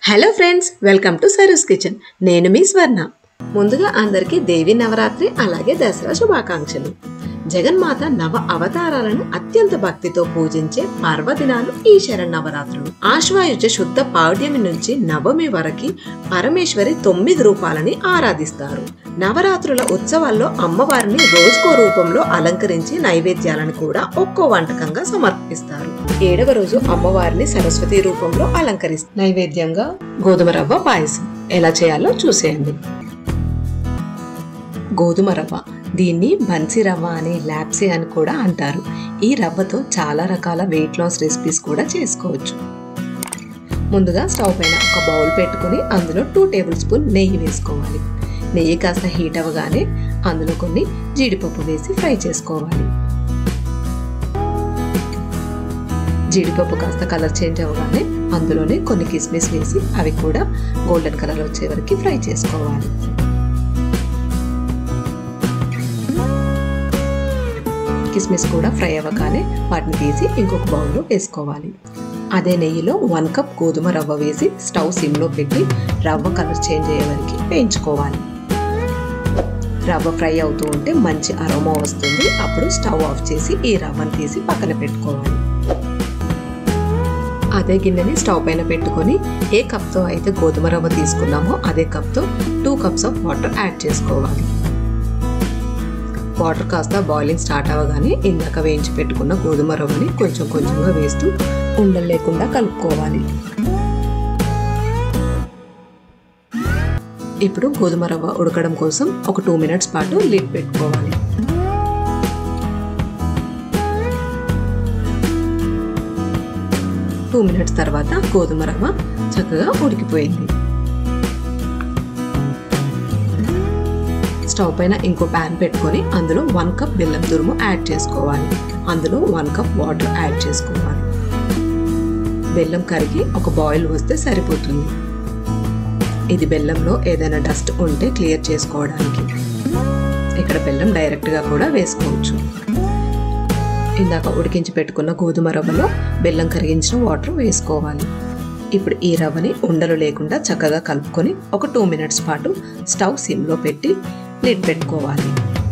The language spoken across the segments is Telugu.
hello friends welcome to Saru's kitchen నేను మీ స్వర్ణ ముందుగా అందరికీ దేవి నవరాత్రి అలాగే దసరా శుభాకాంక్షలు జగన్మాత నవ అవతారాలను అత్యంత భక్తితో పూజించే పర్వదినాలు ఈ శరణవరాత్రులు ఆశ్వాయుజ శుద్ధ పాడ్యమి నుంచి నవమి వరకు పరమేశ్వరి తొమ్మిది రూపాలని ఆరాధిస్తారు నవరాత్రుల ఉత్సవాల్లో అమ్మవారిని రోజుకో రూపంలో అలంకరించి నైవేద్యాలను కూడా ఒక్కో వంటకంగా సమర్పిస్తారు ఏడవ రోజు అమ్మవారిని సరస్వతి రూపంలో అలంకరిస్తారు నైవేద్యంగా గోధుమ రవ్వ పాయసం ఎలా చేయాలో చూసేయండి గోధుమ రవ్వ దీన్ని బన్సీ రవ్వ అని లాప్సీ అని కూడా అంటారు ఈ రవ్వతో చాలా రకాల వెయిట్ లాస్ రెసిపీస్ కూడా చేసుకోవచ్చు ముందుగా స్టవ్ పైన ఒక బౌల్ పెట్టుకుని అందులో టూ టేబుల్ స్పూన్ నెయ్యి వేసుకోవాలి నెయ్యి కాస్త హీట్ అవ్వగానే అందులో కొన్ని జీడిపప్పు వేసి ఫ్రై చేసుకోవాలి జీడిపప్పు కాస్త కలర్ చేంజ్ అవ్వగానే అందులోనే కొన్ని కిస్మిస్ వేసి అవి కూడా గోల్డెన్ కలర్ వచ్చే వరకు ఫ్రై చేసుకోవాలి కిస్మిస్ కూడా ఫ్రై అవ్వగానే వాటిని తీసి ఇంకొక బౌల్లో వేసుకోవాలి అదే నెయ్యిలో వన్ కప్ గోధుమ రవ్వ వేసి స్టవ్ సిమ్లో పెట్టి రవ్వ కలర్ చేంజ్ అయ్యే వరకు వేయించుకోవాలి రవ్వ ఫ్రై అవుతూ ఉంటే మంచి అరోమా వస్తుంది అప్పుడు స్టవ్ ఆఫ్ చేసి ఈ రవ్వను తీసి పక్కన పెట్టుకోవాలి అదే గిన్నెని స్టవ్ పైన పెట్టుకొని ఏ కప్తో అయితే గోధుమ రవ్వ తీసుకున్నామో అదే కప్తో two cups of water add చేసుకోవాలి వాటర్ కాస్త బాయిలింగ్ స్టార్ట్ అవ్వగానే ఇందాక వేయించి పెట్టుకున్న గోధుమ రవ్వని కొంచెం కొంచెంగా వేస్తూ ఉండలు లేకుండా కలుపుకోవాలి ఇప్పుడు గోధుమ రవ్వ ఉడకడం కోసం ఒక టూ మినిట్స్ పాటు లిడ్ పెట్టుకోవాలి టూ మినిట్స్ తర్వాత గోధుమ రవ్వ చక్కగా ఉడికిపోయింది స్టవ్ పైన ఇంకో ప్యాన్ పెట్టుకొని అందులో వన్ కప్ బెల్లం తురుము యాడ్ చేసుకోవాలి అందులో వన్ కప్ వాటర్ యాడ్ చేసుకోవాలి బెల్లం కరిగి ఒక బాయిల్ వస్తే సరిపోతుంది ఇది బెల్లంలో ఏదైనా డస్ట్ ఉంటే క్లియర్ చేసుకోవడానికి ఇక్కడ బెల్లం డైరెక్ట్గా కూడా వేసుకోవచ్చు ఇందాక ఉడికించి పెట్టుకున్న గోధుమ రవ్వలో బెల్లం కరిగించిన వాటర్ వేసుకోవాలి ఇప్పుడు ఈ రవ్వని ఉండలు లేకుండా చక్కగా కలుపుకొని ఒక టూ మినిట్స్ పాటు స్టవ్ సిమ్లో పెట్టి లిడ్ పెట్టుకోవాలి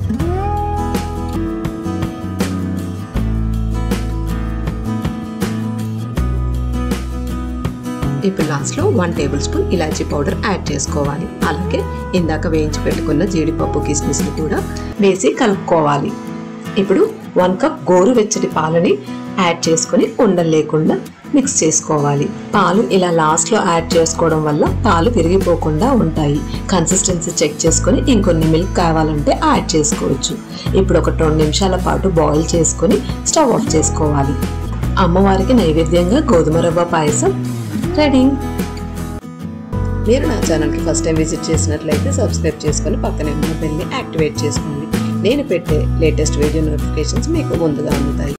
ఇప్పుడు లాస్ట్లో వన్ టేబుల్ స్పూన్ ఇలాచీ పౌడర్ యాడ్ చేసుకోవాలి అలాగే ఇందాక వేయించి పెట్టుకున్న జీడిపప్పు కిస్మిస్ని కూడా వేసి కలుపుకోవాలి ఇప్పుడు వన్ కప్ గోరువెచ్చటి పాలని యాడ్ చేసుకొని ఉండలు లేకుండా మిక్స్ చేసుకోవాలి పాలు ఇలా లాస్ట్లో యాడ్ చేసుకోవడం వల్ల పాలు విరిగిపోకుండా ఉంటాయి కన్సిస్టెన్సీ చెక్ చేసుకొని ఇంకొన్ని మిల్క్ కావాలంటే యాడ్ చేసుకోవచ్చు ఇప్పుడు ఒక రెండు నిమిషాల పాటు బాయిల్ చేసుకొని స్టవ్ ఆఫ్ చేసుకోవాలి అమ్మవారికి నైవేద్యంగా గోధుమ రవ్వ పాయసం రెడీ మీరు నా ఛానల్కి ఫస్ట్ టైం విజిట్ చేసినట్లయితే సబ్స్క్రైబ్ చేసుకొని పక్కనే ఉన్న బెల్ని యాక్టివేట్ చేసుకోండి నేను పెట్టే లేటెస్ట్ వీడియో నోటిఫికేషన్స్ మీకు ముందుగా అందుతాయి